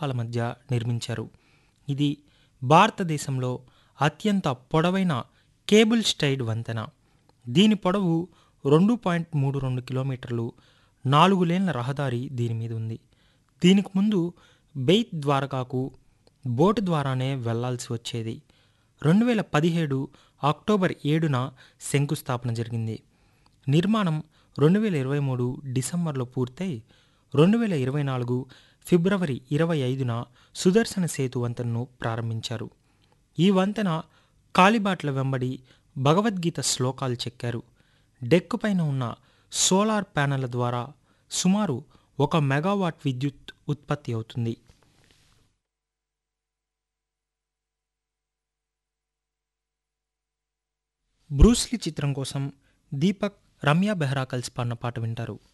తవ్వకాల మధ్య నిర్మించారు ఇది భారతదేశంలో అత్యంత పొడవైన కేబుల్ స్టైడ్ వంతెన దీని పొడవు రెండు పాయింట్ మూడు రెండు కిలోమీటర్లు నాలుగు లేన్ల రహదారి దీని మీద ఉంది దీనికి ముందు బెయిత్ ద్వారకాకు బోటు ద్వారానే వెళ్లాల్సి వచ్చేది రెండు వేల పదిహేడు అక్టోబర్ ఏడున శంకుస్థాపన జరిగింది నిర్మాణం రెండు వేల ఇరవై మూడు డిసెంబర్లో పూర్తయి రెండు వేల ఇరవై నాలుగు ఫిబ్రవరి ఇరవై ఐదున సుదర్శన సేతు వంతెనను ప్రారంభించారు ఈ వంతెన కాలిబాట్ల వెంబడి భగవద్గీత శ్లోకాలు చెక్కారు డెక్కు పైన ఉన్న సోలార్ ప్యానెళ్ల ద్వారా సుమారు ఒక మెగావాట్ విద్యుత్ ఉత్పత్తి అవుతుంది బ్రూస్లీ చిత్రం కోసం దీపక్ రమ్య బెహ్రా కలిసి పాడిన పాట వింటారు